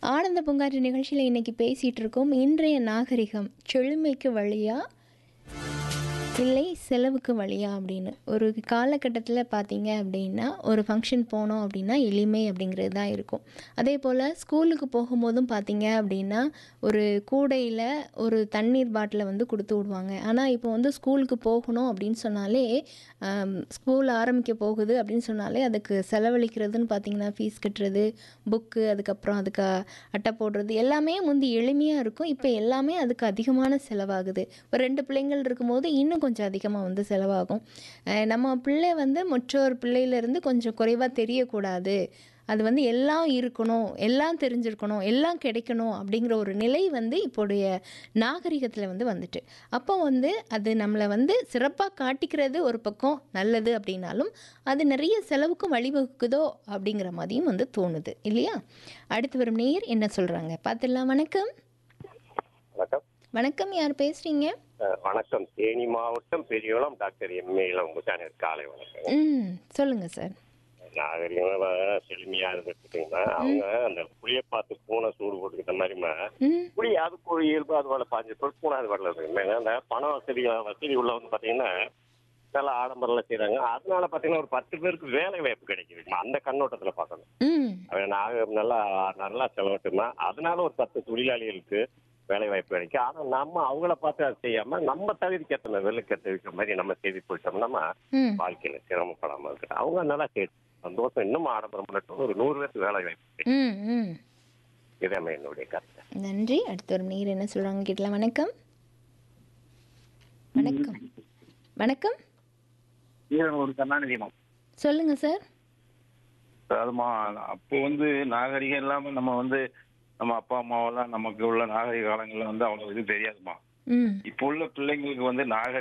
ஆனந்த பூங்காற்று நிகழ்ச்சியில் இன்னைக்கு பேசிகிட்டு இருக்கோம் இன்றைய நாகரிகம் செழுமைக்கு வழியா இல்லை செலவுக்கு வழியா அப்படின்னு ஒரு காலகட்டத்தில் பார்த்தீங்க அப்படின்னா ஒரு ஃபங்க்ஷன் போனோம் அப்படின்னா எளிமை அப்படிங்கிறது தான் இருக்கும் அதே போல் ஸ்கூலுக்கு போகும்போதும் பார்த்தீங்க அப்படின்னா ஒரு கூடையில் ஒரு தண்ணீர் பாட்டிலை வந்து கொடுத்து விடுவாங்க ஆனால் இப்போ வந்து ஸ்கூலுக்கு போகணும் அப்படின்னு சொன்னாலே ஸ்கூல் ஆரம்பிக்க போகுது அப்படின்னு சொன்னாலே அதுக்கு செலவழிக்கிறதுன்னு பார்த்தீங்கன்னா ஃபீஸ் கட்டுறது புக்கு அதுக்கப்புறம் அதுக்கு அட்டை போடுறது எல்லாமே முந்தி எளிமையாக இருக்கும் இப்போ எல்லாமே அதுக்கு அதிகமான செலவாகுது ஒரு ரெண்டு பிள்ளைங்கள் இருக்கும்போது இன்னும் கொஞ்சம் அதிகமாக வந்து செலவாகும் அஹ் நம்ம பிள்ளை வந்து மற்றொரு பிள்ளையிலேருந்து கொஞ்சம் குறைவாக தெரியக்கூடாது அது வந்து எல்லாம் இருக்கணும் எல்லாம் தெரிஞ்சிருக்கணும் எல்லாம் கிடைக்கணும் அப்படிங்கிற ஒரு நிலை வந்து இப்போடைய நாகரிகத்தில் வந்து வந்துட்டு அப்போ வந்து அது நம்மளை வந்து சிறப்பாக காட்டிக்கிறது ஒரு பக்கம் நல்லது அப்படின்னாலும் அது நிறைய செலவுக்கும் வழிவகுக்குதோ அப்படிங்கிற மாதிரியும் வந்து தோணுது இல்லையா அடுத்து வரும் நேயர் என்ன சொல்கிறாங்க பார்த்துடலாம் வணக்கம் வணக்கம் வணக்கம் யார் பேசுகிறீங்க அஹ் வணக்கம் தேனி மாவட்டம் பெரியகுளம் டாக்டர் எம்ஏ இளம்புசானர் காலை வணக்கம் ம் சொல்லுங்கள் சார் நாகரிகமா செழுமையா இருந்துட்டுங்கன்னா அவங்க அந்த புளிய பார்த்து பூனை சூடு போட்டுக்கிட்ட மாதிரிமா ம் புளி அதுக்கு ஒரு இயல்பு அது போல பாஞ்சு பொருள் பூனை அது வரல இருக்கு அந்த பண வசதி வசதி உள்ளவங்க பாத்தீங்கன்னா நல்ல ஆடம்பரம் செய்றாங்க அதனால பாத்தீங்கன்னா ஒரு பத்து பேருக்கு வேலை வாய்ப்பு கிடைக்குது அந்த கண்ணோட்டத்துல பார்க்கணும் ம் அவன் நாக நல்லா நல்லா செலவட்டுமா அதனால ஒரு பத்து தொழிலாளிகளுக்கு வேலை வாய்ப்பு கிடைக்கும் ஆனா நம்ம அவங்கள பார்த்து அதை செய்யாம நம்ம தகுதிக்கு ஏத்தன வெள்ளுக்கத்தை வைக்கிற மாதிரி நம்ம செய்து போயிட்டோம்னா ம் வாழ்க்கையில சிரமப்படாம இருக்கு அவங்க நல்லா செய்யும் சந்தோஷம் இன்னும் ஆடம்பரம் பண்ணட்டும் ஒரு நூறு பேருக்கு வேலை வாய்ப்பு கிடைக்கும். ம் ம் இதாம்மா என்னுடைய கருத்து நன்றி அடுத்து ஒரு நீர் என்ன சொல்றாங்க கேட்கலாம் வணக்கம் வணக்கம் வணக்கம் ஒரு கருணாநிதிமா சொல்லுங்க சார் அதுமா அப்போ வந்து நாகரிகம் இல்லாம நம்ம வந்து நம்ம அப்பா அம்மாவெல்லாம் நமக்கு உள்ள நாகரிக காலங்கள்ல வந்து அவ்வளவு இது தெரியாதுமா ம் இப்போ உள்ள பிள்ளைங்களுக்கு வந்து நாகரிகம்